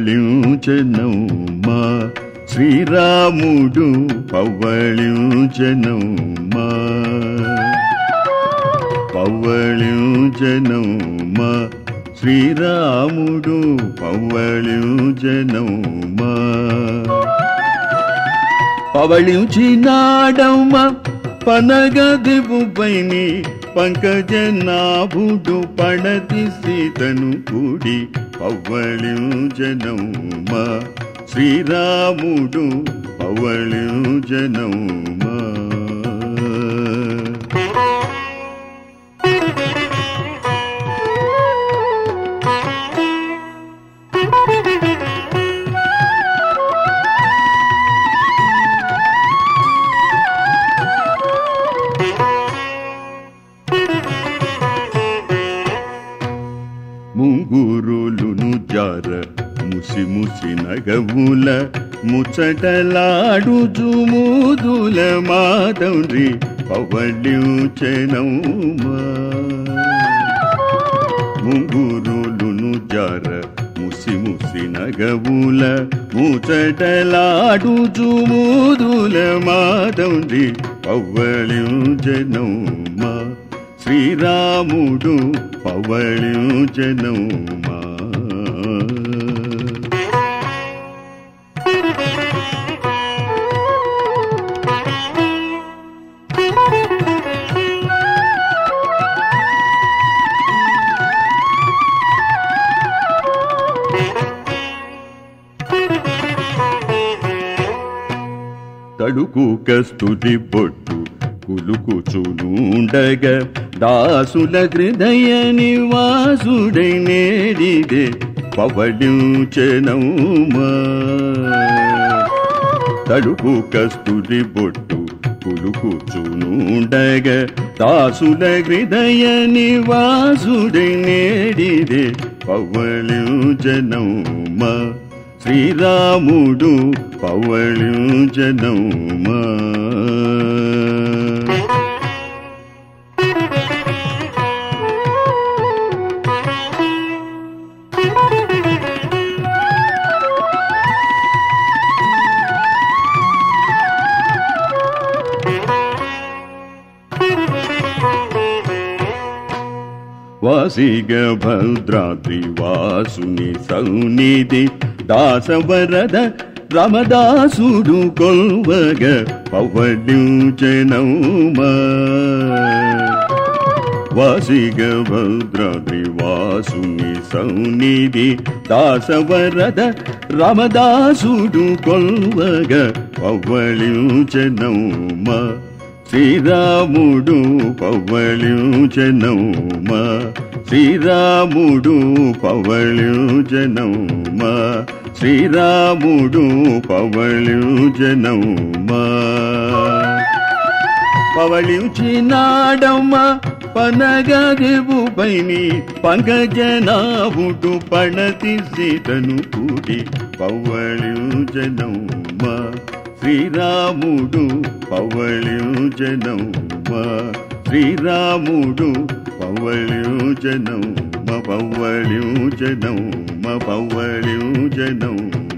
పవ్వళించనమ్మా శ్రీరాముడు పవ్వళించనమ్మా పవ్వళించనమ్మా శ్రీరాముడు పవ్వళించనమ్మా పవళించినాడమ్మ పనగదివుపైని పంకజనాభుడు పడతి సీతను కూడి పవ్వళించనమ్మ శ్రీరాముడు పవ్వళించనమ్మా ముంగురులును జార ముసి ముసి నగవుల ముచ్చటలాడుచు మూదుల మాదండ్రి పవళించెనమ్మా ముంగురులును జార ముసి ముసి నగవుల ముచ్చటలాడుచు మూదుల మాదండ్రి పవ్వళించెనమ్మా శ్రీరాముడు పవళించనమ్మా తడుకు కస్తుతి పొట్టు కులుకుచునుండగ దాసుల హృదయ నివాసుడై నేడిదే పవళించనమ్మా తడుకు కస్తురి బొట్టు కులుకుచునుండగ దాసుల హృదయ నివాసుడై నేడిదే పవళించనమ్మా శ్రీరాముడు పవళించనమ్మా వాసిగ భద్రాద్రి వాసుని సౌనిధి దాసవరద రమదాసుడు కొల్వగ పవళించనమ్మా వాసిగ భద్రాద్రి వాసుని సౌనిధి దాసవరద రమదాసుడు కొల్వగ పవ్వళించనమ్మా శ్రీరాముడు పవ్వళించనమ్మా శ్రీరాముడు పవ్వళించనమ్మా శ్రీరాముడు పవ్వళించనమ్మా పవళించినాడమ్మ పనగదివు పైని పంకజనాభుడు పణతి సీతను కూడి పవ్వళించనమ్మ శ్రీరాముడు పవ్వళించనమ్మ శ్రీరాముడు పవ్వళించనమ్మ పవ్వళించనమ్మ పవ్వళించనమ్మ